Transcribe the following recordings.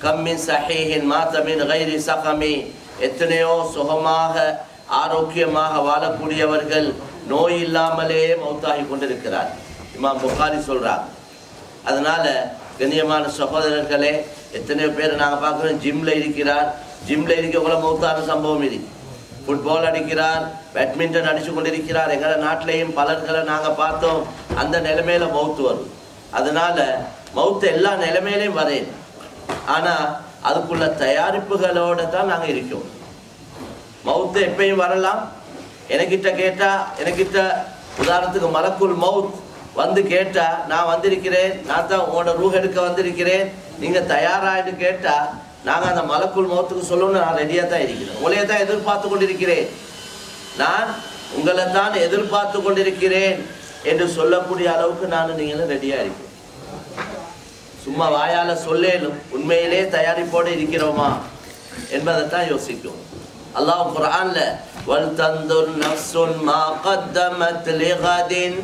come in சஹீஹின் மாத்தமின் கைரி சகமி எத்தனையோ சுகமாக ஆரோக்கியமாக வாழக்கூடியவர்கள் நோய் இல்லாமலே மௌத்தாகி கொண்டிருக்கிறார் இமாம் புகாரி சொல்றார் அதனால கண்ணியமான சகோதரர்களே எத்தனையோ பேர் நாங்கள் பார்க்குறோம் ஜிம்ல இருக்கிறார் ஜிம்ல இருக்க கூட மௌத்தான சம்பவம் இருக்கு ஃபுட்பால் அடிக்கிறார் பேட்மிண்டன் அடிச்சு கொண்டிருக்கிறார் எங்களை நாட்டிலையும் பலர்களை நாங்கள் பார்த்தோம் அந்த நிலைமையில மௌத்து வரும் அதனால மௌத்து எல்லா நிலைமையிலையும் வரையும் ஆனால் அதுக்குள்ள தயாரிப்புகளோட தான் நாங்கள் இருக்கோம் மவுத்து எப்பயும் வரலாம் எனக்கிட்ட கேட்டா எனக்கிட்ட உதாரணத்துக்கு மலக்குள் மவுத் வந்து கேட்டா நான் வந்திருக்கிறேன் நான் தான் உங்களோட ரூஹ் எடுக்க வந்திருக்கிறேன் நீங்க தயாரான்னு கேட்டா நாங்க அந்த மலக்குள் மௌத்துக்கு சொல்லணும்னு நான் ரெடியா தான் இருக்கிறேன் உங்களையே தான் எதிர்பார்த்து கொண்டிருக்கிறேன் நான் உங்களை தான் எதிர்பார்த்து கொண்டிருக்கிறேன் என்று சொல்லக்கூடிய அளவுக்கு நான் நீங்களும் ரெடியா இருக்கேன் சும்மா வாயால சொல்லேலும் உண்மையிலே தயாரிப்போடு இருக்கிறோமா என்பதைத்தான் யோசிக்கும் அல்லாஹ் குர்ஆன்ல வல் தந்துர் நஃப்சுன் மா கத்தமத் லிகதின்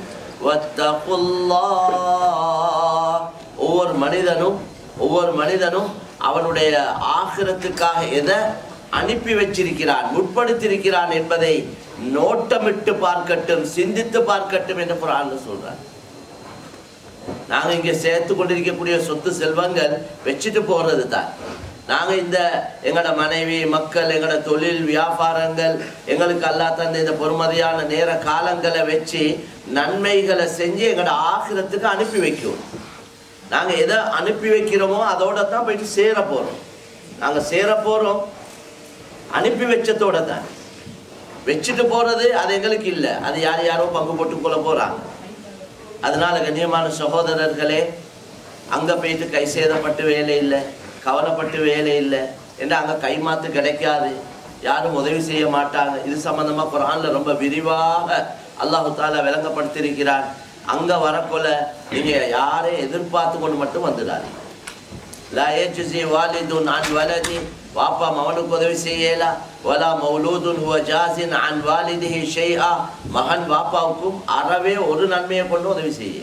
வத்தகுல்லாஹ் ஒவ்வொரு மனிதனும் ஒவ்வொரு மனிதனும் அவனுடைய ஆகிரத்துக்காக எதை அனுப்பி வச்சிருக்கிறான் முற்படுத்தியிருக்கிறான் என்பதை நோட்டமிட்டு பார்க்கட்டும் சிந்தித்து பார்க்கட்டும் என்று குர்ஆன்ல சொல்றார் நாங்க இங்க சேர்த்து கொண்டிருக்கக்கூடிய சொத்து செல்வங்கள் வச்சுட்டு போறது தான் நாங்க இந்த எங்களோட மனைவி மக்கள் எங்களோட தொழில் வியாபாரங்கள் எங்களுக்கு அல்லா தந்த இந்த பொறுமதியான நேர காலங்களை வச்சு நன்மைகளை செஞ்சு எங்களோட ஆகிரத்துக்கு அனுப்பி வைக்கிறோம் நாங்க எதை அனுப்பி வைக்கிறோமோ அதோட தான் போயிட்டு சேர போறோம் நாங்க சேர போறோம் அனுப்பி வச்சதோட தான் வச்சுட்டு போறது அது எங்களுக்கு இல்லை அது யார் யாரோ பங்கு போட்டுக்கொள்ள போறாங்க அதனால கண்ணியமான சகோதரர்களே அங்க போயிட்டு கை சேதப்பட்டு வேலை இல்லை கவலைப்பட்டு வேலை இல்லை என்று அங்க கைமாத்து கிடைக்காது யாரும் உதவி செய்ய மாட்டாங்க இது சம்பந்தமா குரான்ல ரொம்ப விரிவாக அல்லாஹு தாலா விளங்கப்படுத்தியிருக்கிறார் அங்க வரக்குள்ள நீங்க யாரையும் எதிர்பார்த்து கொண்டு மட்டும் வந்துடாதீங்க லா ஏஜுசி வாலிதுன் அன் வலதி வாப்பா மகனுக்கு உதவி செய்யலா வலா மௌலூதுன் ஹுவ ஜாசின் அன் வாலிதிஹி ஷைஆ மகன் வாப்பாவுக்கும் அறவே ஒரு நன்மையை கொண்டு உதவி செய்ய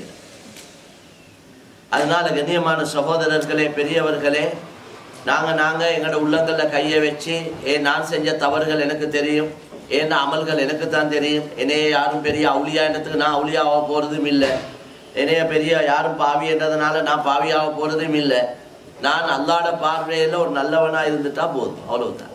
அதனால கண்ணியமான சகோதரர்களே பெரியவர்களே நாங்க நாங்க எங்களோட உள்ளங்கள்ல கையை வச்சு ஏ நான் செஞ்ச தவறுகள் எனக்கு தெரியும் ஏன் அமல்கள் எனக்கு தான் தெரியும் என்னைய யாரும் பெரிய அவுளியா என்றதுக்கு நான் அவுளியாவாக போறதும் இல்லை என்னைய பெரிய யாரும் பாவி என்றதுனால நான் பாவியாக போறதும் இல்லை நான் அல்லாட பார்வையில ஒரு நல்லவனா இருந்துட்டா போதும் அவ்வளவுதான்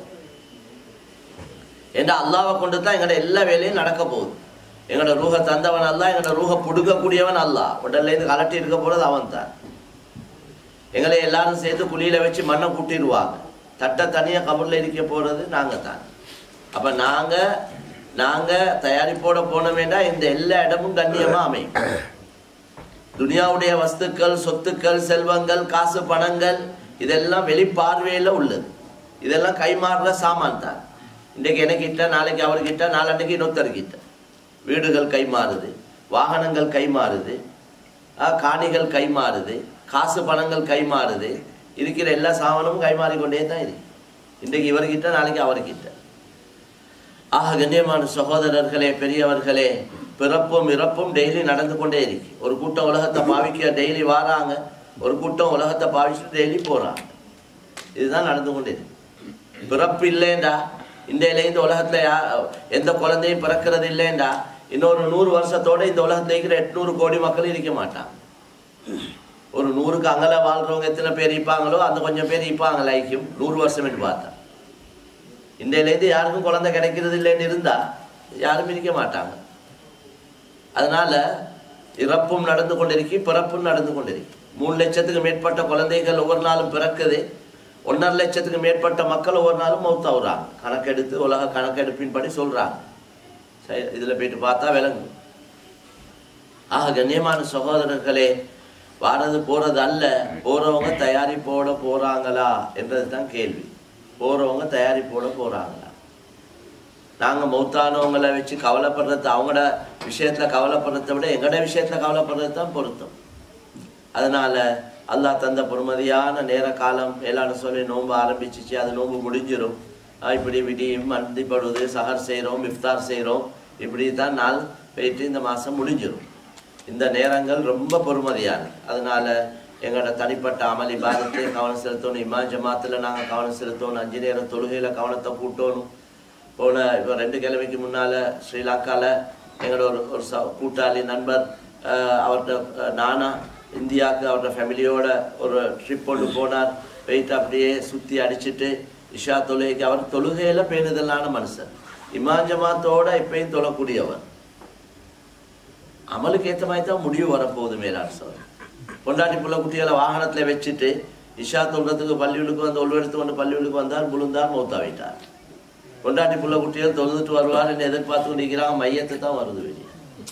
ஏன்னா அல்லாவை கொண்டு தான் எங்களோட எல்லா வேலையும் நடக்க போகுது எங்களோட ரூஹ தந்தவன் அல்ல எங்களோட ரூஹ புடுங்கக்கூடியவன் அல்ல உடல்ல இருந்து கலட்டி இருக்க போறது அவன் தான் எங்களை எல்லாரும் சேர்த்து குழியில வச்சு மண்ணை கூட்டிடுவாங்க தட்டை தனியா கபர்ல இருக்க போறது நாங்க தான் அப்ப நாங்க நாங்க தயாரிப்போட போனோமேனா இந்த எல்லா இடமும் கண்ணியமா அமையும் துனியாவுடைய வஸ்துக்கள் சொத்துக்கள் செல்வங்கள் காசு பணங்கள் இதெல்லாம் வெளிப்பார்வையில உள்ளது இதெல்லாம் கைமாறுற சாமான் தான் இன்றைக்கு எனக்கிட்ட நாளைக்கு அவர்கிட்ட நாளன்னைக்கு இன்னொருத்தர்கிட்ட வீடுகள் கைமாறுது வாகனங்கள் கைமாறுது ஆ, காணிகள் கைமாறுது காசு பணங்கள் கைமாறுது இருக்கிற எல்லா சாமானும் கைமாறிக்கொண்டே தான் இருக்கு இன்றைக்கு இவர்கிட்ட நாளைக்கு அவர்கிட்ட ஆக கண்ணியமான சகோதரர்களே பெரியவர்களே பிறப்பும் இறப்பும் டெய்லி நடந்து கொண்டே இருக்கு ஒரு கூட்டம் உலகத்தை பாவிக்க டெய்லி வாராங்க ஒரு கூட்டம் உலகத்தை பாவிச்சுட்டு டெய்லி போறாங்க இதுதான் நடந்து கொண்டே இருக்கு பிறப்பு இல்லைண்டா இந்தியில இந்த உலகத்துல யா- எந்த குழந்தையும் பிறக்கிறது இல்லைண்டா இன்னொரு நூறு வருஷத்தோட இந்த உலகத்துல இருக்கிற எட்நூறு கோடி மக்கள் இருக்க மாட்டாங்க ஒரு நூறுக்கு அங்கல வாழ்றவங்க எத்தனை பேர் இருப்பாங்களோ அந்த கொஞ்சம் பேர் இருப்பாங்க லைக்கும் நூறு வருஷம் என்று பார்த்தா இன்றையிலேருந்து யாருக்கும் குழந்தை கிடைக்கிறது இல்லைன்னு இருந்தா யாரும் இருக்க மாட்டாங்க அதனால இறப்பும் நடந்து கொண்டிருக்கு பிறப்பும் நடந்து கொண்டிருக்கு மூணு லட்சத்துக்கு மேற்பட்ட குழந்தைகள் ஒவ்வொரு நாளும் பிறக்குது ஒன்றரை லட்சத்துக்கு மேற்பட்ட மக்கள் ஒவ்வொரு நாளும் மௌத்தாவுறாங்க கணக்கெடுத்து உலக கணக்கெடுப்பின்படி சொல்றாங்க சரி இதுல போயிட்டு பார்த்தா விளங்கும் ஆக கண்ணியமான சகோதரர்களே வாரது போறது அல்ல போறவங்க தயாரிப்போட போறாங்களா என்றது தான் கேள்வி போறவங்க தயாரிப்போட போறாங்களா நாங்க மௌத்தானவங்களை வச்சு கவலைப்படுறது அவங்களோட விஷயத்துல கவலைப்படுறதை விட எங்களோட விஷயத்துல கவலைப்படுறது தான் பொருத்தம் அதனால அல்லாஹ் தந்த பொறுமதியான நேர காலம் மேலான சொல்லி நோன்பு ஆரம்பிச்சிச்சு அது நோன்பு முடிஞ்சிடும் ஆஹ் இப்படி விடியும் மந்திப்படுவது சஹர் செய்கிறோம் இஃப்தார் செய்கிறோம் இப்படி தான் நாள் போயிட்டு இந்த மாதம் முடிஞ்சிடும் இந்த நேரங்கள் ரொம்ப பொறுமதியானது அதனால எங்களோட தனிப்பட்ட அமல் இபாதத்தை கவனம் செலுத்தணும் இமாம் ஜமாத்தில் நாங்கள் கவனம் செலுத்தணும் அஞ்சு நேரம் தொழுகையில் கவனத்தை கூட்டணும் போன இப்போ ரெண்டு கிழமைக்கு முன்னால் ஸ்ரீலங்காவில் எங்களோட ஒரு ஒரு ச கூட்டாளி நண்பர் அஹ், அவர்கிட்ட அஹ், நானா இந்தியாவுக்கு அவரோட ஃபேமிலியோட ஒரு ட்ரிப் கொண்டு போனார் போயிட்டு அப்படியே சுற்றி அடிச்சிட்டு இஷா தொழுகைக்கு அவர் தொழுகையில் பேணுதலான மனுஷன் இமாம் ஜமாத்தோட இப்பயும் தொழக்கூடியவர் அமலுக்கு ஏற்ற மாதிரி தான் முடிவு வரப்போகுது மேலாண் சார் பொண்டாட்டி புள்ள குட்டிகளை வாகனத்தில் வச்சுட்டு இஷா தொழுறதுக்கு பள்ளியுளுக்கு வந்து ஒழுவெடுத்து கொண்டு பள்ளியுளுக்கு வந்தார் முழுந்தார் மௌத்தாவிட்டார் பொண்டாட்டி புள்ள குட்டிகள் தொழுதுட்டு வருவாருன்னு எதிர்பார்த்து கொண்டு நிற்கிறாங்க மையத்தை தான் வருது வெளியே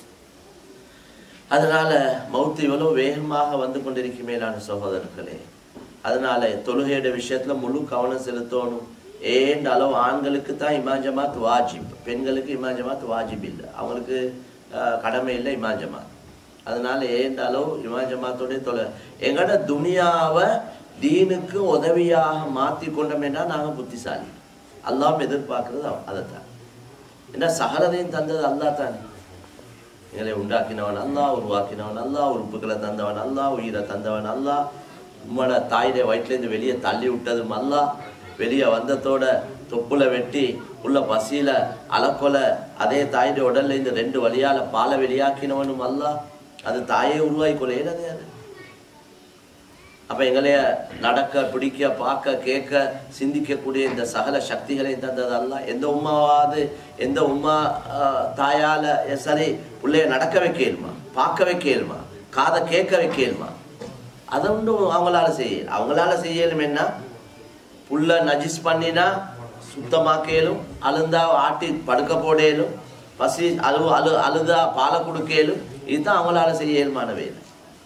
அதனால மௌத்து இவ்வளவு வேகமாக வந்து கொண்டிருக்கும் மேலான சகோதரர்களே அதனால தொழுகையோட விஷயத்துல முழு கவனம் செலுத்தணும் ஏண்ட அளவு ஆண்களுக்கு தான் இமாம் ஜமாத் வாஜிப் பெண்களுக்கு இமாம் ஜமாத் வாஜிப் இல்லை அவங்களுக்கு ஆஹ், கடமை இல்லை இமாம் ஜமாத் அதனால ஏண்ட அளவு இமாம் ஜமாத்தோடைய தொலை எங்கட துனியாவை தீனுக்கு உதவியாக மாற்றி கொண்டோமேனா நாங்கள் புத்திசாலி அல்லாஹ் எதிர்பார்க்கறது அவ- அதைத்தான் ஏன்னா சகலதையும் தந்தது அல்லாஹ் தானே எங்களை உண்டாக்கினவன் அல்லாஹ் உருவாக்கினவன் அல்லாஹ் உறுப்புகளை தந்தவன் அல்லாஹ் உயிரை தந்தவன் அல்லாஹ் உம்மோட தாயுடைய வயிற்றுலேருந்து வெளியே தள்ளி விட்டதும் அல்லாஹ் வெளியே வந்ததோட தொப்புல வெட்டி உள்ள பசியில அலக்கொல அதே தாயுடைய உடல்ல இருந்து ரெண்டு வழியால பாலை வெளியாக்கினவனும் அல்லாஹ் அது தாயை உருவாக்கி கொள்ளையிலதே அது அப்ப எங்களைய நடக்க பிடிக்க பார்க்க கேட்க சிந்திக்கக்கூடிய இந்த சகல சக்திகளையும் தந்தது அல்லாஹ் எந்த உமாவாவது எந்த உமா ஆஹ், தாயால எ, சரி பிள்ளைய நடக்க வைக்கலுமா பார்க்க வைக்கலுமா காதை கேட்க வைக்கலுமா அதை ஒன்றும் அவங்களால செய்யல அவங்களால செய்யலும் என்ன புல்ல நஜிஸ் பண்ணினா சுத்தமாக்கலும் அழுந்தா ஆட்டி படுக்க போடலும் பசி அழு அழு அழுதா பாலை கொடுக்கலும் இதுதான் அவங்களால செய்ய இயல்பான வேலை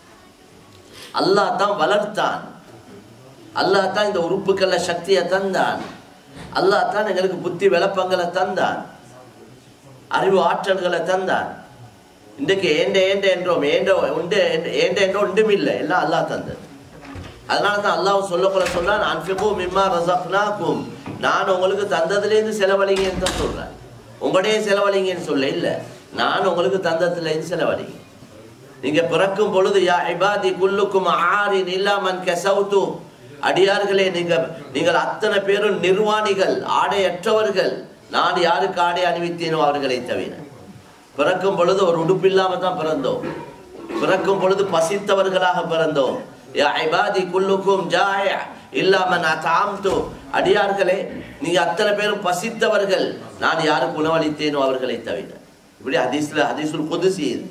அல்லாஹ் தான் வளர்த்தான் அல்லாஹ் தான் இந்த உறுப்புக்கள சக்தியை தந்தான் அல்லாஹ் தான் எங்களுக்கு புத்தி விளப்பங்களை தந்தான் அறிவு ஆற்றல்களை தந்தான் இன்றைக்கு ஏண்ட ஏண்ட என்றோம் ஏண்ட உண்டு ஏண்ட என்றோ ஒன்றும் இல்லை எல்லாம் அல்லாஹ் தந்தது அதனால தான் அல்லாஹ் சொல்லக்கூட சொல்றான் அன்பிகு மிம்மா ரசக்னாக்கும் நான் உங்களுக்கு தந்ததுலேருந்து செலவழிங்கன்னு தான் சொல்றேன் உங்களுடைய செலவழிங்கன்னு சொல்ல இல்லை நான் உங்களுக்கு தந்ததுலேருந்து செலவழிங்க நீங்க பிறக்கும் பொழுது யா இபாதி குல்லுக்கும் ஆரின் இல்லாமன் கெசவுத்து அடியார்களே நீங்க நீங்கள் அத்தனை பேரும் நிர்வாணிகள் ஆடையற்றவர்கள் நான் யாருக்கு ஆடை அணிவித்தேனோ அவர்களை தவிர பிறக்கும் பொழுது ஒரு உடுப்பு இல்லாம தான் பிறந்தோம் பிறக்கும் பொழுது பசித்தவர்களாக பிறந்தோம் யா இபாதி குல்லுக்கும் ஜாய இல்லாமன் அதாம்து அடியார்களே நீங்க அத்தனை பேரும் பசித்தவர்கள் நான் யாருக்கு உணவளித்தேனோ அவர்களை தவிர இப்படி ஹதீஸ்ல ஹதீசுல் குதுசி இது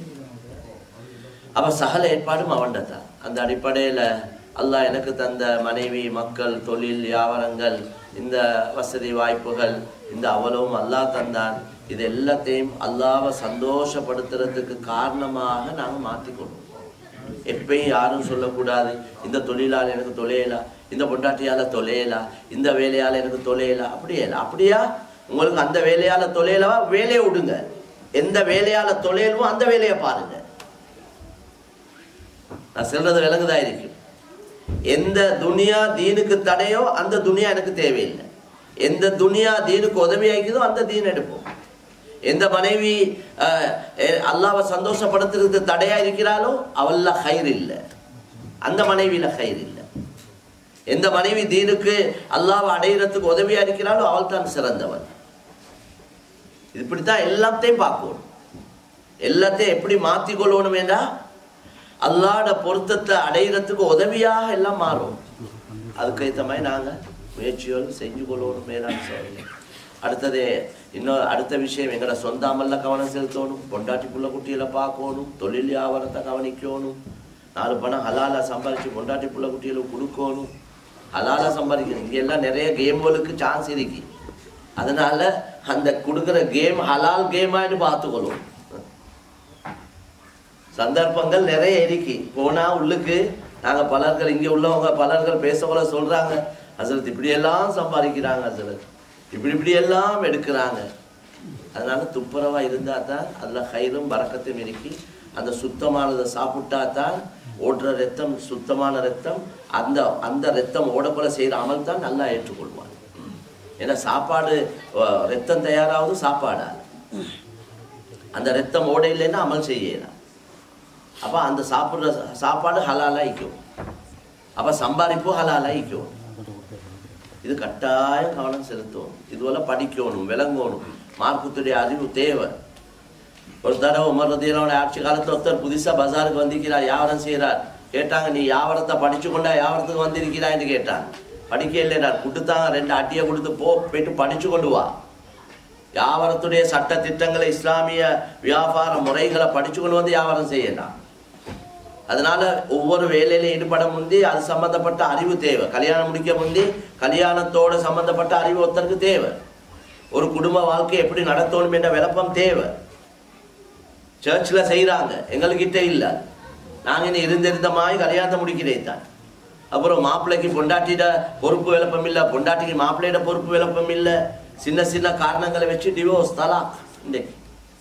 அப்ப சகல ஏற்பாடும் அவன்தான் அந்த அடிப்படையில அல்லாஹ் எனக்கு தந்த மனைவி மக்கள் தொழில் வியாபாரங்கள் இந்த வசதி வாய்ப்புகள் இந்த அவலவும் அல்லாஹ் தந்தான் இது எல்லாத்தையும் அல்லாவை சந்தோஷப்படுத்துறதுக்கு காரணமாக நாங்கள் மாற்றிக்கொள்வோம் எப்பயும் யாரும் சொல்லக்கூடாது இந்த தொழிலால் எனக்கு தொலையலா இந்த பொண்டாட்டியால தொலையலா இந்த வேலையால எனக்கு தொலையலா அப்படியே இல்லை அப்படியா உங்களுக்கு அந்த வேலையால தொலையலவா வேலையை விடுங்க எந்த வேலையால தொலையலுமோ அந்த வேலையை பாருங்க நான் சொல்றது விலங்குதா இருக்கும் எந்த துனியா தீனுக்கு தடையோ அந்த துனியா எனக்கு தேவையில்லை எந்த துனியா தீனுக்கு உதவி ஆகிக்குதோ அந்த தீன் எடுப்போம் எந்த மனைவி அஹ், எ- அல்லாவை சந்தோஷப்படுத்துறதுக்கு தடையா இருக்கிறாளோ அவள்ல ஹைர் இல்லை அந்த மனைவியில ஹைர் இல்லை எந்த மனைவி தீனுக்கு அல்லாவை அடையிறதுக்கு உதவியா இருக்கிறாளோ அவள் தான் சிறந்தவன் இப்படித்தான் எல்லாத்தையும் பார்க்கணும் எல்லாத்தையும் எப்படி மாற்றிக்கொள்ளணும் என்றா அல்லாட பொருத்தத்தை அடையிறதுக்கு உதவியாக எல்லாம் மாறும் அதுக்கு ஏற்ற மாதிரி நாங்கள் முயற்சியோடு செஞ்சு கொள்ளணும் மேலான சோதனை அடுத்தது இன்னும் அடுத்த விஷயம் எங்களோட சொந்த அமல்ல கவனம் செலுத்தணும் பொண்டாட்டி புள்ள குட்டிகளை பார்க்கணும் தொழில் வியாபாரத்தை கவனிக்கணும் நாலு பணம் ஹலாலா சம்பாதிச்சு பொண்டாட்டி புள்ள குட்டிகளுக்கு கொடுக்கணும் ஹலாலா சம்பாதிக்கணும் இங்க எல்லாம் நிறைய கேம்களுக்கு சான்ஸ் இருக்கு அதனால அந்த கொடுக்குற கேம் ஹலால் கேமான்னு பார்த்துக்கொள்ளும் சந்தர்ப்பங்கள் நிறைய இருக்கு போனா உள்ளுக்கு நாங்க பலர்கள் இங்க உள்ளவங்க பலர்கள் பேசக்கூட சொல்றாங்க அசரத் இப்படி எல்லாம் சம்பாதிக்கிறாங்க அசரத் இப்படி இப்படி எல்லாம் எடுக்கிறாங்க அதனால துப்புரவா இருந்தா தான் அதுல கயிறும் பறக்கத்தும் இருக்கு அந்த சுத்தமானதை சாப்பிட்டா தான் ஓடுற ரத்தம் சுத்தமான ரத்தம் அந்த அந்த ரத்தம் ஓடப்போல செய்யற அமல் தான் நல்லா ஏற்றுக்கொள்வாங்க ஏன்னா சாப்பாடு அஹ், ரத்தம் தயாராவது சாப்பாடா அந்த ரத்தம் ஓட இல்லைன்னா அமல் செய்யலாம் அப்போ அந்த சாப்பிட்ற சாப்பாடு ஹலாலாக இருக்கும் அப்ப சம்பாதிப்பு ஹலாலாயிக்கும் இது கட்டாயம் கவனம் செலுத்தணும் இதுவரை படிக்கணும் விளங்கணும் மார்க்கத்துடைய அறிவு தேவை ஒரு தடவை உமர் ரதியனோட ஆட்சி காலத்துல ஒருத்தர் புதுசா பஜாருக்கு வந்திருக்கிறார் வியாபாரம் செய்கிறார் கேட்டாங்க நீ வியாபாரத்தை படிச்சு கொண்டா வியாபாரத்துக்கு வந்திருக்கிறான்னு கேட்டான் படிக்க இல்லைடா கொடுத்தாங்க ரெண்டு அட்டியை கொடுத்து போ போயிட்டு படிச்சு கொண்டு வா வியாபாரத்துடைய சட்ட திட்டங்களை இஸ்லாமிய வியாபார முறைகளை படிச்சு கொண்டு வந்து வியாபாரம் செய்யலாம் அதனால ஒவ்வொரு வேலையில ஈடுபட முந்தி அது சம்பந்தப்பட்ட அறிவு தேவை கல்யாணம் முடிக்க முந்தி கல்யாணத்தோட சம்பந்தப்பட்ட அறிவு ஒருத்தருக்கு தேவை ஒரு குடும்ப வாழ்க்கை எப்படி நடத்தணும் என்ற விளப்பம் தேவை சர்ச்சில் செய்கிறாங்க எங்கள்கிட்ட இல்லை நாங்கள் இன்னும் இருந்திருந்த மாதிரி கல்யாணத்தை முடிக்கிறேன் தான் அப்புறம் மாப்பிள்ளைக்கு பொண்டாட்டிட பொறுப்பு விளப்பம் இல்லை பொண்டாட்டிக்கு மாப்பிள்ளையிட பொறுப்பு விளப்பம் இல்லை சின்ன சின்ன காரணங்களை வச்சு டிவோர்ஸ் தலாக் இன்றைக்கு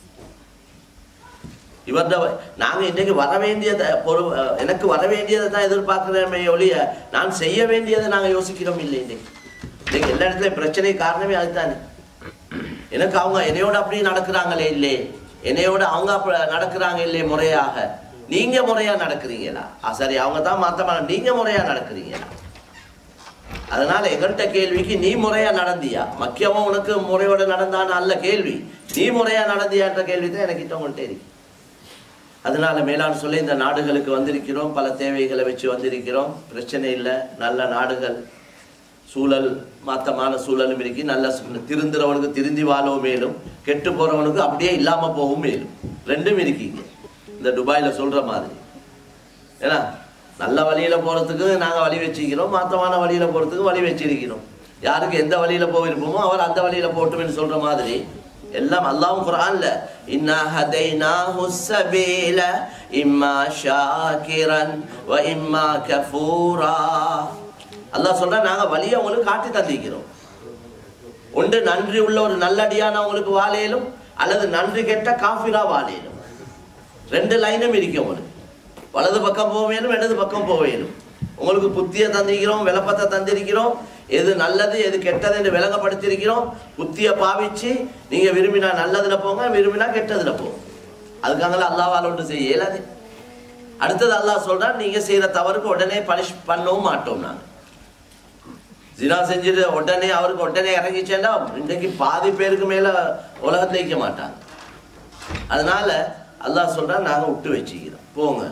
இவர்த நாங்கள் இன்றைக்கு வர வேண்டியதை பொறு எனக்கு வர வேண்டியதை தான் எதிர்பார்க்கிறோமே ஒழிய நான் செய்ய வேண்டியதை நாங்கள் யோசிக்கிறோம் இல்லை இன்றைக்கு இன்னைக்கு எல்லா இடத்துலையும் பிரச்சனை காரணமே அதுதானே எனக்கு அவங்க என்னையோட அப்படி நடக்கிறாங்களே இல்லையே என்னையோட அவங்க அப்ப நடக்கிறாங்க இல்லையே முறையாக நீங்க முறையா நடக்கிறீங்களா ஆ, சரி அவங்க தான் மாத்த நீங்க முறையா நடக்கிறீங்களா அதனால எங்கள்கிட்ட கேள்விக்கு நீ முறையா நடந்தியா மக்கியமா உனக்கு முறையோட நடந்தான்னு அல்ல கேள்வி நீ முறையா நடந்தியான்ற கேள்வி தான் எனக்கு உங்கள்கிட்ட இருக்கு அதனால மேலாண் சொல்ல இந்த நாடுகளுக்கு வந்திருக்கிறோம் பல தேவைகளை வச்சு வந்திருக்கிறோம் பிரச்சனை இல்லை நல்ல நாடுகள் சூழல் மாத்தமான சூழலும் இருக்கு நல்ல சு- திருந்துறவனுக்கு திருந்தி வாழவும் மேலும் கெட்டு போறவனுக்கு அப்படியே இல்லாம போகவும் மேலும் ரெண்டும் இருக்கீங்க இந்த துபாயில சொல்ற மாதிரி ஏன்னா நல்ல வழியில போறதுக்கு நாங்க வழி வச்சிக்கிறோம் மாத்தமான வழியில போறதுக்கு வழி வச்சிருக்கிறோம் யாருக்கு எந்த வழியில போயிருப்போமோ அவர் அந்த வழியில போட்டுமென்னு சொல்ற மாதிரி எல்லாம் அல்லாஹ்வும் குர்ஆன்ல இன்னா ஹதைனாஹு ஸபீல இம்மா ஷாக்கிரன் வ இம்மா கஃபூரா அல்லாஹ் சொல்றா நாங்க வழியை உங்களுக்கு காட்டி தந்திக்கிறோம் ஒன்று நன்றி உள்ள ஒரு நல்லடியான உங்களுக்கு வாழையிலும் அல்லது நன்றி கெட்ட காஃபிரா வாழையிலும் ரெண்டு லைனும் இருக்கு உங்களுக்கு வலது பக்கம் போக வேணும் இடது பக்கம் போக வேணும் உங்களுக்கு புத்தியை தந்திருக்கிறோம் விளப்பத்தை தந்திருக்கிறோம் எது நல்லது எது கெட்டது என்று விளங்கப்படுத்தியிருக்கிறோம் புத்தியை பாவிச்சு நீங்க விரும்பினா நல்லதுல போங்க விரும்பினா கெட்டதுல போங்க அதுக்காகலாம் அல்லாவால் ஒன்று செய்ய இயலாது அடுத்தது அல்லாஹ் சொல்றான் நீங்க செய்யற தவறுக்கு உடனே பனிஷ் பண்ணவும் மாட்டோம் நாங்க ஜினா செஞ்சுட்டு உடனே அவருக்கு உடனே இறங்கிச்சேன்னா இன்றைக்கு பாதி பேருக்கு மேல உலகத்துல வைக்க மாட்டாங்க அதனால அல்லாஹ் சொல்றான் நாங்க விட்டு வச்சுக்கிறோம் போங்க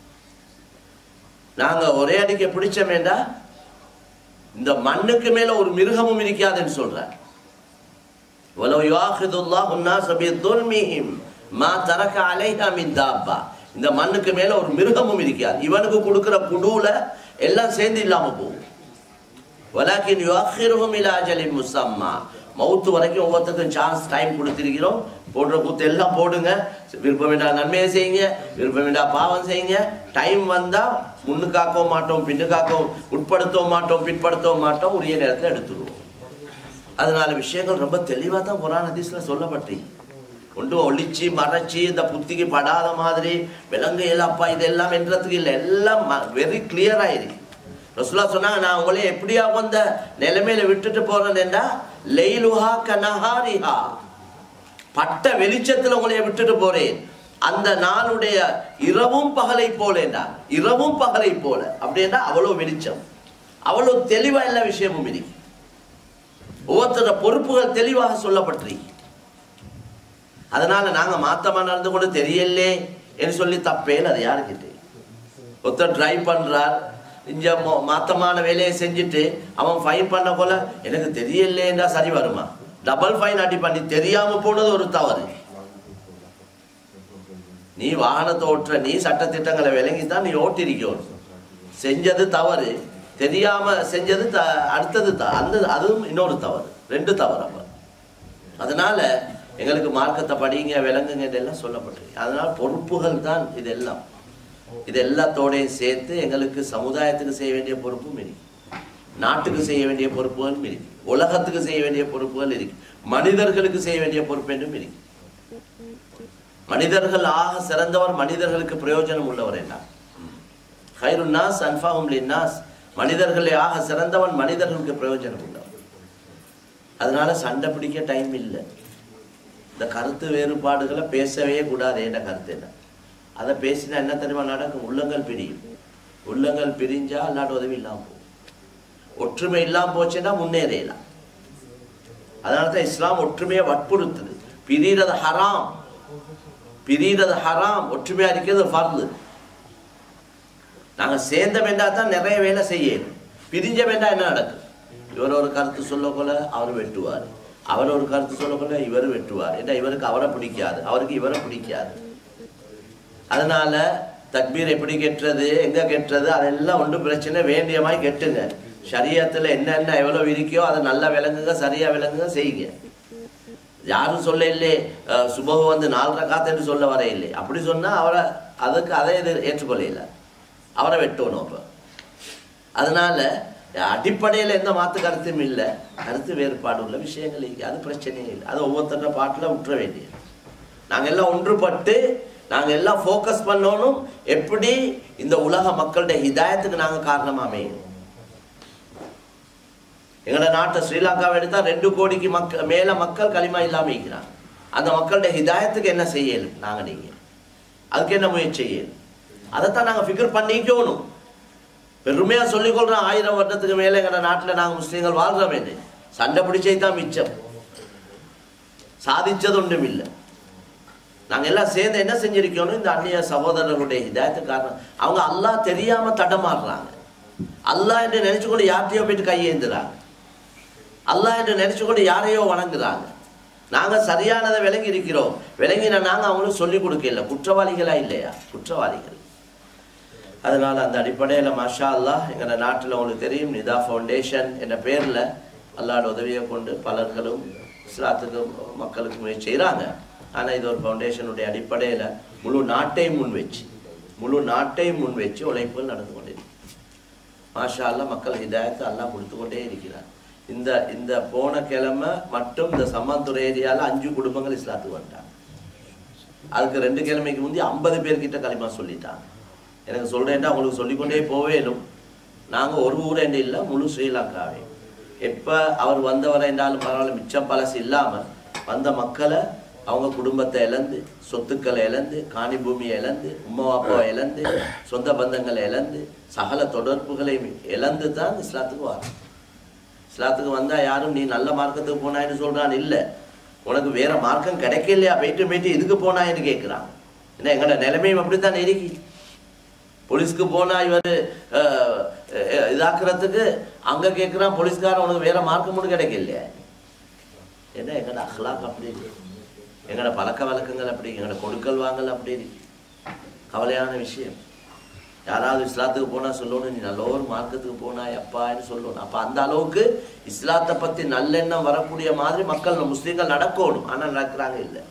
நாங்க ஒரே அடிக்க பிடிச்சமேண்டா இந்த மண்ணுக்கு மேல ஒரு மிருகமும் இருக்காதுன்னு சொல்றார் ولو يؤاخذ الله الناس بظلمهم ما ترك عليها من دابة இந்த மண்ணுக்கு மேல ஒரு மிருகமும் இருக்காது இவனுக்கு கொடுக்கிற குடூல எல்லாம் சேர்ந்து இல்லாம போகும் வலாக்கின் யுஅக்கிருஹும் இலா அஜலின் முஸம்மா மவுத்து வரைக்கும் ஒவ்வொருத்தருக்கும் சான்ஸ் டைம் கொடுத்திருக்கிறோம் போடுற கூத்து எல்லாம் போடுங்க விருப்பம் வேண்டாம் நன்மையை செய்யுங்க விருப்பம் வேண்டாம் பாவம் செய்யுங்க டைம் வந்தா முன்னுக்காக்கவும் மாட்டோம் பின்னுக்காக்கவும் உட்படுத்தவும் மாட்டோம் பிற்படுத்தவும் மாட்டோம் உரிய நேரத்தில் எடுத்துருவோம் அதனால விஷயங்கள் ரொம்ப தெளிவாக தான் குரான் ஹதீஸ்ல சொல்லப்பட்டு கொண்டு ஒளிச்சு மறைச்சு இந்த புத்திக்கு படாத மாதிரி விலங்கு அப்பா இதெல்லாம் என்றதுக்கு இல்லை எல்லாம் வெரி கிளியர் ஆயிருக்கு ரசுல்லா சொன்னாங்க நான் உங்களை எப்படியா வந்த நிலைமையில விட்டுட்டு போறேன்டா லெய்லுஹா கனஹாரிஹா பட்ட வெளிச்சத்துல உங்களை விட்டுட்டு போறேன் அந்த நாளுடைய இரவும் பகலை போலேண்டா இரவும் பகலை போல அப்படின்னா அவ்வளவு வெளிச்சம் அவ்வளவு தெளிவா எல்லா விஷயமும் இருக்கு ஒவ்வொருத்தர பொறுப்புகள் தெளிவாக சொல்லப்பட்டிருக்கு அதனால நாங்க மாத்தமா நடந்து கொண்டு தெரியலே என்று சொல்லி தப்பேன் அது யாருக்கிட்ட ஒருத்தர் டிரைவ் பண்றார் இங்க மொ- மாத்தமான வேலையை செஞ்சுட்டு அவன் ஃபைன் பண்ண போல எனக்கு தெரியலேன்னா சரி வருமா டபுள் ஃபைன் அடி பண்ணி தெரியாம போனது ஒரு தவறு நீ வாகனத்தை ஓட்டுற நீ சட்டத்திட்டங்களை விளங்கி தான் நீ ஓட்டிருக்கணும் செஞ்சது தவறு தெரியாம செஞ்சது த அடுத்தது த அந்த அதுவும் இன்னொரு தவறு ரெண்டு தவறு அப்ப அதனால எங்களுக்கு மார்க்கத்தை படிங்க விளங்குங்க இதெல்லாம் சொல்லப்பட்டிருக்கு அதனால பொறுப்புகள் தான் இதெல்லாம் இது எல்லாத்தோடையும் சேர்த்து எங்களுக்கு சமுதாயத்துக்கு செய்ய வேண்டிய பொறுப்பும் இருக்கு நாட்டுக்கு செய்ய வேண்டிய பொறுப்புகளும் இருக்கு உலகத்துக்கு செய்ய வேண்டிய பொறுப்புகள் இருக்கு மனிதர்களுக்கு செய்ய வேண்டிய பொறுப்பு என்றும் இருக்கு மனிதர்கள் ஆக சிறந்தவர் மனிதர்களுக்கு பிரயோஜனம் உள்ளவர் என்ன ஹைருன் நாஸ் அன்ஃபாஹும் லின்னாஸ் மனிதர்களே ஆக சிறந்தவன் மனிதர்களுக்கு பிரயோஜனம் உள்ளவர் அதனால சண்டை பிடிக்க டைம் இல்லை இந்த கருத்து வேறுபாடுகளை பேசவே கூடாது என்ன கருத்து என்ன அதை பேசினா என்ன தெரியுமா நடக்கும் உள்ளங்கள் பிரியும் உள்ளங்கள் பிரிஞ்சா அல்லாட்ட உதவி இல்லாம போகும் ஒற்றுமை இல்லாம போச்சுன்னா முன்னேறலாம் அதனால தான் இஸ்லாம் ஒற்றுமையை வற்புறுத்துது பிரிகிறது ஹராம் பிரிகிறது ஹராம் ஒற்றுமையா இருக்கிறது ஃபர்து நாங்க சேர்ந்த வேண்டா தான் நிறைய வேலை செய்யணும் பிரிஞ்ச வேண்டா என்ன நடக்கும் இவர் ஒரு கருத்து சொல்லக்கொள்ள அவர் வெட்டுவார் அவர் ஒரு கருத்து சொல்லக்கொள்ள இவர் வெட்டுவார் ஏன்னா இவருக்கு அவரை பிடிக்காது அவருக்கு இவரை பிடிக்காது அதனால தக்பீர் எப்படி கெட்டுறது எங்க கெட்டுறது அதெல்லாம் ஒன்றும் பிரச்சனை வேண்டிய மாதிரி கெட்டுங்க ஷரியத்துல என்னென்ன எவ்வளவு இருக்கோ அதை நல்லா விளங்குங்க சரியா விளங்குங்க செய்யுங்க யாரும் சொல்ல இல்லை சுபகு வந்து நாலரை காத்துன்னு சொல்ல வர இல்லை அப்படி சொன்னா அவரை அதுக்கு அதை இது ஏற்றுக்கொள்ள அவரை வெட்டணும் அப்ப அதனால அடிப்படையில் எந்த மாற்று கருத்தும் இல்லை கருத்து வேறுபாடு உள்ள விஷயங்கள் இருக்கு அது பிரச்சனையே இல்லை அது ஒவ்வொருத்தர பாட்டில் விட்டுற வேண்டியது நாங்கள் எல்லாம் ஒன்றுபட்டு நாங்கள் எல்லாம் ஃபோக்கஸ் பண்ணணும் எப்படி இந்த உலக மக்களுடைய ஹிதாயத்துக்கு நாங்கள் காரணமாக அமையணும் எங்களோட நாட்டை ஸ்ரீலங்காவை எடுத்தா ரெண்டு கோடிக்கு மக்கள் மேல மக்கள் களிமா இல்லாம இருக்கிறாங்க அந்த மக்களுடைய ஹிதாயத்துக்கு என்ன செய்யணும் நாங்க நீங்க அதுக்கு என்ன முயற்சி செய்யணும் அதைத்தான் நாங்க ஃபிகர் பண்ணிக்கணும் பெருமையா சொல்லிக்கொள்றோம் ஆயிரம் வருடத்துக்கு மேல எங்களோட நாட்டுல நாங்க முஸ்லீம்கள் வாழ்றோம் என்று சண்டை பிடிச்சே தான் மிச்சம் சாதிச்சது ஒன்றும் இல்லை நாங்க எல்லாம் சேர்ந்து என்ன செஞ்சிருக்கோம் இந்த அந்நிய சகோதரர்களுடைய ஹிதாயத்து காரணம் அவங்க அல்லாஹ் தெரியாம தடமாறுறாங்க அல்லாஹ் என்று நினைச்சு கொண்டு யார்கிட்டயோ போயிட்டு கையேந்துறாங்க அல்லாஹ் என்று நினைச்சு கொண்டு யாரையோ வணங்குறாங்க நாங்க சரியானதை விளங்கி இருக்கிறோம் விளங்கின நாங்க அவங்களுக்கு சொல்லிக் கொடுக்கல குற்றவாளிகளா இல்லையா குற்றவாளிகள் அதனால அந்த அடிப்படையில மாஷா அல்லாஹ் எங்களோட நாட்டுல உங்களுக்கு தெரியும் நிதா ஃபவுண்டேஷன் என்ற பேர்ல அல்லாட உதவியை கொண்டு பலர்களும் இஸ்லாத்துக்கு மக்களுக்கு முயற்சி செய்கிறாங்க ஆனா இது ஒரு ஃபவுண்டேஷனுடைய அடிப்படையில முழு நாட்டையும் முன் வச்சு முழு நாட்டையும் முன் வச்சு உழைப்புகள் நடந்து கொண்டிருக்கு மாஷா அல்லாஹ் மக்கள் ஹிதாயத்தை அல்லாஹ் கொடுத்து கொண்டே இருக்கிறார் இந்த இந்த போன கிழமை மட்டும் இந்த சம்மந்துறை ஏரியால அஞ்சு குடும்பங்கள் இஸ்லாத்துக்கு வந்துட்டாங்க அதுக்கு ரெண்டு கிழமைக்கு முந்தி ஐம்பது பேர்கிட்ட களிமா சொல்லிட்டாங்க எனக்கு சொல்றேன்டா உங்களுக்கு சொல்லிக்கொண்டே போவேலும் நாங்க ஒரு ஊர் என்று இல்லை முழு ஸ்ரீலங்காவே எப்ப அவர் வந்தவரை என்றாலும் பரவாயில்ல மிச்சம் பழசு இல்லாம வந்த மக்களை அவங்க குடும்பத்தை இழந்து சொத்துக்களை இழந்து காணி பூமியை இழந்து உம்மா அப்பாவை இழந்து சொந்த பந்தங்களை இழந்து சகல தொடர்புகளை இழந்து தான் இஸ்லாத்துக்கு வரும் இஸ்லாத்துக்கு வந்தா யாரும் நீ நல்ல மார்க்கத்துக்கு போனான்னு சொல்றான் இல்ல உனக்கு வேற மார்க்கம் கிடைக்கலையா போயிட்டு போயிட்டு இதுக்கு போனான்னு கேட்கிறான் ஏன்னா எங்களோட நிலைமையும் அப்படித்தான் இருக்கு போலீஸ்க்கு போனா இவர் இதாக்குறதுக்கு அங்க கேட்கிறான் போலீஸ்காரன் உனக்கு வேற மார்க்கம் ஒன்றும் கிடைக்கலையா ஏன்னா எங்களோட அஹ்லாக் அப்படி இருக்கு எங்களோட பழக்க வழக்கங்கள் அப்படி எங்களோட கொடுக்கல் வாங்கல் அப்படி இருக்கு கவலையான விஷயம் யாராவது இஸ்லாத்துக்கு போனா சொல்லணும் நீ நல்ல ஒரு மார்க்கத்துக்கு போனா அப்பான்னு சொல்லணும் அப்ப அந்த அளவுக்கு இஸ்லாத்தை பத்தி நல்லெண்ணம் வரக்கூடிய மாதிரி மக்கள் முஸ்லீம்கள் நடக்கணும் ஆனா நடக்கிறாங்க இல்லை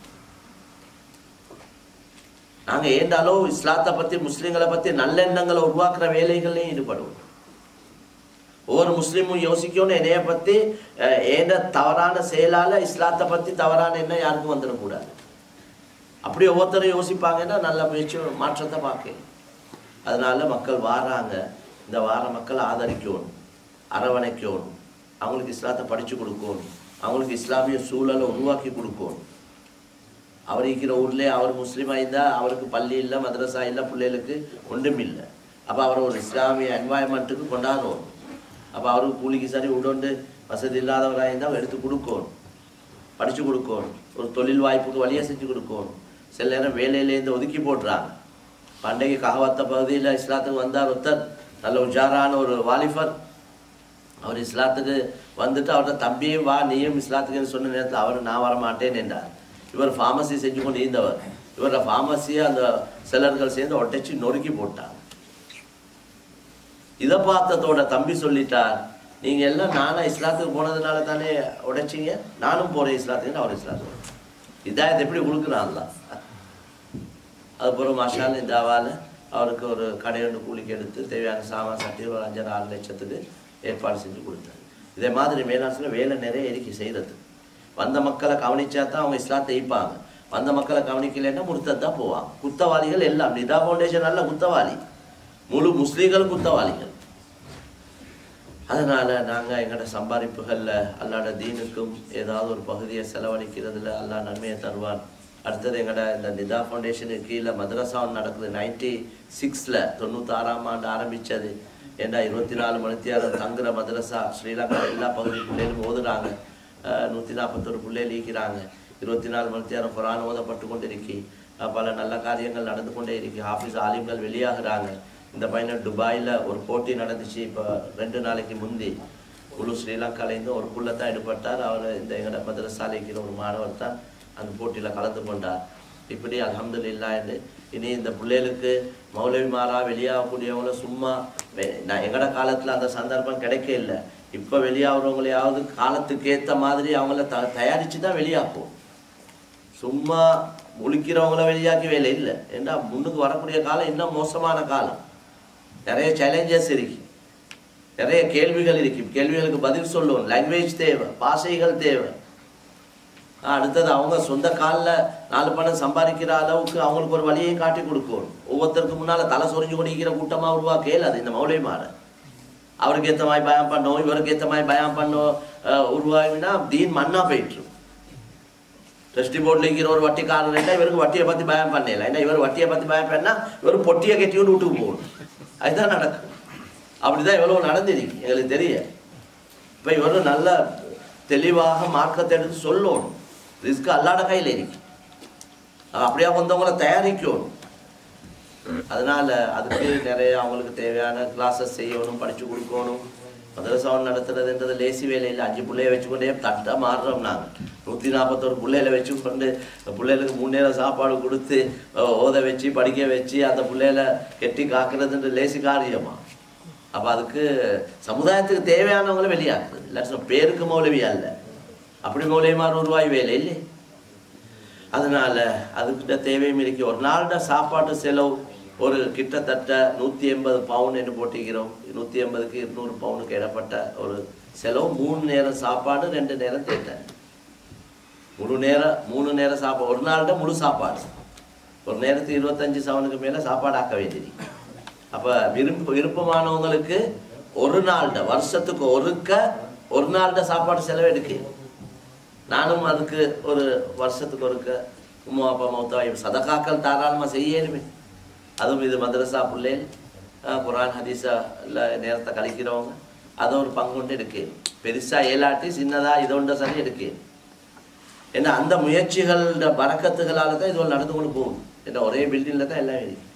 நாங்க ஏண்ட அளவு இஸ்லாத்தை பத்தி முஸ்லீம்களை பத்தி நல்லெண்ணங்களை உருவாக்குற வேலைகள்லையும் ஈடுபடுவோம் ஒவ்வொரு முஸ்லீமும் யோசிக்கணும் என்னைய பத்தி அஹ், ஏண்ட தவறான செயலால இஸ்லாத்தை பத்தி தவறான எண்ணம் யாருக்கும் வந்துடக்கூடாது அப்படி ஒவ்வொருத்தரும் யோசிப்பாங்கன்னா நல்ல முயற்சி மாற்றத்தை பார்க்க அதனால மக்கள் வாராங்க இந்த வார மக்களை ஆதரிக்கணும் அரவணைக்கணும் அவங்களுக்கு இஸ்லாத்தை படிச்சு கொடுக்கணும் அவங்களுக்கு இஸ்லாமிய சூழலை உருவாக்கி கொடுக்கணும் அவர் இருக்கிற ஊர்ல அவர் முஸ்லீமா இருந்தா அவருக்கு பள்ளி இல்லை மதரசா இல்லை பிள்ளைகளுக்கு ஒன்றும் இல்லை அப்போ அவர் ஒரு இஸ்லாமிய என்வாயன்மெண்ட்டுக்கு கொண்டாடணும் அப்போ அவருக்கு கூலிக்கு சரி உடண்டு வசதி இல்லாதவராக இருந்தால் எடுத்து கொடுக்கணும் படிச்சு கொடுக்கணும் ஒரு தொழில் வாய்ப்புக்கு வழியை செஞ்சு கொடுக்கணும் சில நேரம் வேலையிலேருந்து ஒதுக்கி போடுறாங்க பண்டைக்கு ககவத்த பகுதியில் இஸ்லாத்துக்கு வந்தார் ஒருத்தர் நல்ல உஜாரான ஒரு வாலிபர் அவர் இஸ்லாத்துக்கு வந்துட்டு அவர்கிட்ட தம்பியும் வா நீயும் இஸ்லாத்துக்குன்னு சொன்ன நேரத்தில் அவர் நான் வர மாட்டேன் என்றார் இவர் ஃபார்மசி செஞ்சு கொண்டு இருந்தவர் இவரோட ஃபார்மசியை அந்த சிலர்கள் சேர்ந்து ஒட்டச்சு நொறுக்கி போட்டாங்க இதை பார்த்ததோட தம்பி சொல்லிட்டார் நீங்க எல்லாம் நானா இஸ்லாத்துக்கு போனதுனால தானே உடைச்சிங்க நானும் போறேன் இஸ்லாத்துக்கு அவர் இஸ்லாத்துக்கு இதாயத்தை எப்படி கொடுக்குறான்ல அதுக்கப்புறம் மஷால் இந்த அவால அவருக்கு ஒரு கடை ஒன்று கூலிக்கு எடுத்து தேவையான சாமான் சட்டி ஒரு அஞ்சரை ஆறு லட்சத்துக்கு ஏற்பாடு செஞ்சு கொடுத்தாரு இதே மாதிரி மேலாசில் வேலை நிறைய இருக்கு செய்கிறது வந்த மக்களை கவனிச்சா தான் அவங்க இஸ்லாத்தை ஈப்பாங்க வந்த மக்களை கவனிக்கலைன்னா முறுத்தத் தான் போவாங்க குத்தவாளிகள் எல்லாம் நிதா ஃபவுண்டேஷன் நல்ல குத்தவாளி முழு முஸ்லீம்கள் குத்தவாளிகள் அதனால நாங்க எங்களோட சம்பாதிப்புகள்ல அல்லாட தீனுக்கும் ஏதாவது ஒரு பகுதியை செலவழிக்கிறதுல அல்லாஹ் நன்மையை தருவான் அடுத்தது எங்களோட இந்த நிதா ஃபவுண்டேஷனுக்கு கீழே மதரசா ஒன்று நடக்குது நைன்டி சிக்ஸில் தொண்ணூத்தாறாம் ஆண்டு ஆரம்பித்தது ஏண்டா இருபத்தி நாலு மணித்தியாரம் தங்குற மதரசா ஸ்ரீலங்கா எல்லா பகுதி பிள்ளைகளும் ஓதுறாங்க நூற்றி நாற்பத்தொரு பிள்ளைகள் ஈக்கிறாங்க இருபத்தி நாலு மணித்தியாரம் குரான் ஓதப்பட்டு கொண்டு இருக்கி அஹ் பல நல்ல காரியங்கள் நடந்து கொண்டே இருக்கு ஹாஃபிஸ் ஆலிம்கள் வெளியாகிறாங்க இந்த பையன் துபாயில் ஒரு போட்டி நடந்துச்சு இப்போ ரெண்டு நாளைக்கு முந்தி முழு ஸ்ரீலங்காலேருந்து ஒரு புள்ள தான் எடுப்பட்டார் அவர் இந்த எங்களோட மதரசாலைக்கு ஒரு மாணவர் தான் அந்த போட்டியில் கலந்து கொண்டார் இப்படி அல்ஹம்துலில்லாஹ் என்று இனி இந்த பிள்ளைகளுக்கு மௌலவிமாரா வெளியாகக்கூடியவங்கள சும்மா வெ- நான் எங்கட காலத்தில் அந்த சந்தர்ப்பம் கிடைக்க இல்லை இப்போ வெளியாகிறவங்களையாவது காலத்துக்கு ஏற்ற மாதிரி அவங்கள த தயாரித்து தான் வெளியாக்கும் சும்மா முழிக்கிறவங்கள வெளியாக்கி வேலை இல்லை ஏன்னா முன்னுக்கு வரக்கூடிய காலம் இன்னும் மோசமான காலம் நிறைய சேலஞ்சஸ் இருக்கு நிறைய கேள்விகள் இருக்கு கேள்விகளுக்கு பதில் சொல்லணும் லாங்குவேஜ் தேவை பாஷைகள் தேவை ஆஹ் அடுத்தது அவங்க சொந்த காலில் நாலு பணம் சம்பாதிக்கிற அளவுக்கு அவங்களுக்கு ஒரு வழியையும் காட்டி கொடுக்கணும் ஒவ்வொருத்தருக்கு முன்னால தலை சொரிஞ்சு கொடிக்கிற கூட்டமாக உருவாக்க இயலாது இந்த மௌலிமார அவருக்கு ஏற்ற மாதிரி பயம் பண்ணோம் இவருக்கு ஏற்ற மாதிரி பயம் பண்ணோம் ஆஹ் உருவாகினா தீன் மண்ணா போயிட்டு ட்ரஸ்டி போர்டில் இருக்கிற ஒரு வட்டிக்காரர் இருந்தால் இவருக்கு வட்டியை பற்றி பயம் பண்ணல ஏன்னா இவர் வட்டியை பற்றி பயம் பண்ணா இவர் பொட்டியை கட்டி விட்டு வீட்டுக்கு போகணும் அதுதான் நடக்கும் அப்படிதான் இவ்வளவு நடந்திருக்கு எங்களுக்கு தெரிய இப்போ இவரும் நல்ல தெளிவாக மார்க்கத்தை எடுத்து சொல்லணும் ரிஸ்க் அல்லாட கையில் இருக்கு அது அப்படியே வந்தவங்கள தயாரிக்கணும் அதனால அதுக்கு நிறைய அவங்களுக்கு தேவையான கிளாஸஸ் செய்யணும் படிச்சு கொடுக்கணும் மதரசாவன் நடத்துறதுன்றது லேசி வேலையில் அஞ்சு பிள்ளைய வச்சுக்கொண்டே தட்டா மாறுறோம் நாங்கள் நூற்றி நாற்பத்தோரு பிள்ளைகளை வச்சுக்கொண்டு பிள்ளைகளுக்கு மூணு நேரம் சாப்பாடு கொடுத்து அஹ், ஓத வச்சு படிக்க வச்சு அந்த பிள்ளைகளை கெட்டி காக்குறதுன்ற லேசி காரியமா அப்போ அதுக்கு சமுதாயத்துக்கு தேவையானவங்கள வெளியாக்குறது இல்லாட்டி பேருக்கு மௌலவியா இல்லை அப்படி மௌலியமாக உருவாய் வேலை இல்லை அதனால அதுக்கிட்ட தேவையும் இருக்கு ஒரு நாளோட சாப்பாட்டு செலவு ஒரு கிட்டத்தட்ட நூற்றி எண்பது பவுன் என்று போட்டிக்கிறோம் நூற்றி எண்பதுக்கு இருநூறு பவுனுக்கு இடப்பட்ட ஒரு செலவு மூணு நேரம் சாப்பாடு ரெண்டு நேரம் தேட்டேன் முழு நேரம் மூணு நேரம் சாப்பாடு ஒரு நாள்கிட்ட முழு சாப்பாடு ஒரு நேரத்துக்கு இருபத்தஞ்சு சவனுக்கு மேலே சாப்பாடு ஆக்க வேண்டியது அப்போ விருப்ப விருப்பமானவங்களுக்கு ஒரு நாள்கிட்ட வருஷத்துக்கு ஒருக்க ஒரு நாள்கிட்ட சாப்பாடு செலவு எடுக்கணும் நானும் அதுக்கு ஒரு வருஷத்துக்கு ஒருக்க உமா அப்பா மௌத்தாய் சதகாக்கள் தாராளமாக செய்யணுமே அதுவும் இது மதரசா பிள்ளைகள் அஹ், குர்ஆன் ஹதீஸா இல்லை நேரத்தை கழிக்கிறவங்க அதை ஒரு பங்கு கொண்டு எடுக்கு பெருசாக ஏலாட்டி சின்னதாக இதை ஒன்றை சரி எடுக்கு ஏன்னா அந்த முயற்சிகளோட பறக்கத்துகளால தான் இது நடந்து கொண்டு போகும் ஏன்னா ஒரே பில்டிங்கில் தான் எல்லாம் இருக்கு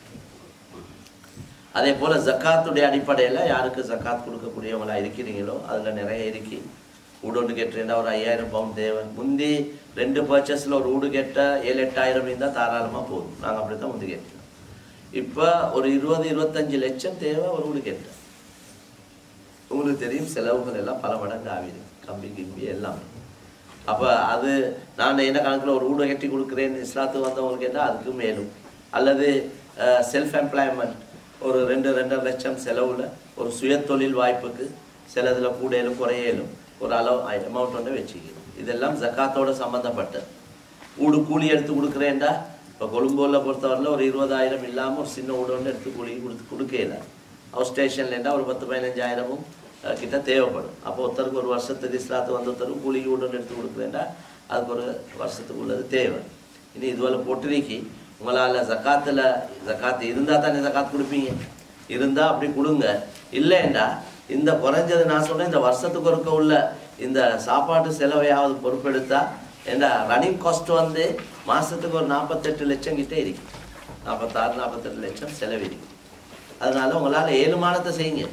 அதே போல் ஜக்காத்துடைய அடிப்படையில் யாருக்கு ஜக்காத் கொடுக்கக்கூடியவங்களா இருக்கிறீங்களோ அதில் நிறைய இருக்கு வீடு ஒன்று கேட்டுருந்தா ஒரு ஐயாயிரம் பவுன் தேவை முந்தி ரெண்டு பர்ச்சேஸில் ஒரு வீடு கேட்ட ஏழு எட்டாயிரம் இருந்தால் தாராளமாக போதும் நாங்கள் அப்படி தான் முந்தி கேட்டோம் இப்போ ஒரு இருபது இருபத்தஞ்சு லட்சம் தேவை ஒரு வீடு கேட்டேன் உங்களுக்கு தெரியும் செலவுகள் எல்லாம் பல மடங்கு ஆகுது கம்பி கிம்பி எல்லாமே அப்போ அது நான் என்ன கணக்கில் ஒரு வீடு கட்டி கொடுக்குறேன் இஸ்லாத்துக்கு வந்தவங்களுக்கு என்ன அதுக்கு மேலும் அல்லது செல்ஃப் எம்ப்ளாய்மெண்ட் ஒரு ரெண்டு ரெண்டரை லட்சம் செலவில் ஒரு சுயதொழில் வாய்ப்புக்கு சிலதில் கூடையிலும் குறையலும் ஒரு அளவு அமௌண்ட் ஒன்று வச்சுக்கணும் இதெல்லாம் ஜக்காத்தோட சம்மந்தப்பட்டது வீடு கூலி எடுத்து கொடுக்குறேன்டா இப்போ கொழும்பூரில் பொறுத்தவரையில் ஒரு இருபதாயிரம் இல்லாமல் ஒரு சின்ன வீடு ஒன்று எடுத்து கூலி கொடுத்து கொடுக்கல ஹவுஸ் ஸ்டேஷன்லேருந்தா ஒரு பத்து பதினஞ்சாயிரமும் அஹ், கிட்ட தேவைப்படும் அப்போ ஒருத்தருக்கு ஒரு வருஷத்துக்கு இஸ்லாத்து வந்த ஒருத்தருக்கு கூலிக்கு வீடு ஒன்று எடுத்து கொடுக்குறேன்டா அதுக்கு ஒரு வருஷத்துக்கு உள்ளது தேவை இனி இதுவரை போட்டிருக்கி உங்களால் ஜக்காத்தில் ஜக்காத்து இருந்தால் தானே ஜக்காத் கொடுப்பீங்க இருந்தால் அப்படி கொடுங்க இல்லைண்டா இந்த குறைஞ்சது நான் சொன்னேன் இந்த வருஷத்துக்கு ஒருக்க உள்ள இந்த சாப்பாட்டு செலவையாவது பொறுப்பெடுத்தா ஏண்டா ரன்னிங் காஸ்ட் வந்து மாதத்துக்கு ஒரு நாற்பத்தெட்டு லட்சம் கிட்டே இருக்கு நாற்பத்தாறு நாற்பத்தெட்டு லட்சம் செலவு இருக்கு அதனால உங்களால் ஏழுமானத்தை செய்யுங்க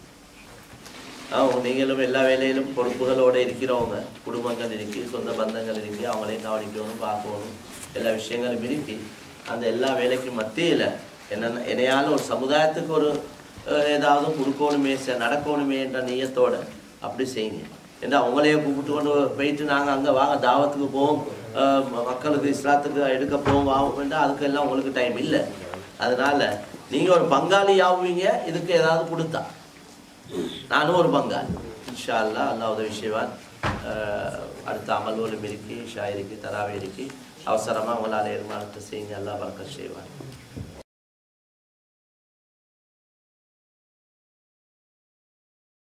ஆ, நீங்களும் எல்லா வேலையிலும் பொறுப்புகளோடு இருக்கிறவங்க குடும்பங்கள் இருக்கு சொந்த பந்தங்கள் இருக்கு அவங்களையும் கவனிக்கணும் பார்க்கணும் எல்லா விஷயங்களும் இருக்கு அந்த எல்லா வேலைக்கும் மத்தியில் என்ன என்னையால ஒரு சமுதாயத்துக்கு ஒரு அஹ், ஏதாவது கொடுக்கணுமே ச- நடக்கணுமே என்ற நீயத்தோட அப்படி செய்யுங்க ஏன்னா அவங்களையே கூப்பிட்டு கொண்டு போயிட்டு நாங்கள் அங்கே வாங்க தாவத்துக்கு போவோம் அஹ், ம- மக்களுக்கு இஸ்லாத்துக்கு எடுக்க போவோம் வாங்க அதுக்கெல்லாம் உங்களுக்கு டைம் இல்லை அதனால நீங்கள் ஒரு பங்காளி ஆகுவீங்க இதுக்கு ஏதாவது கொடுத்தா நானும் ஒரு பங்காளி இன்ஷா அல்லாஹ் அல்லாஹ் உதவி செய்வான் அஹ் அடுத்த அமல்வலும் இருக்கு ஷாயிருக்கு தராவே இருக்கு அவசரமாக உங்களால் ஏற்பாடு செய்யுங்க அல்லாஹ் பறக்க செய்வான்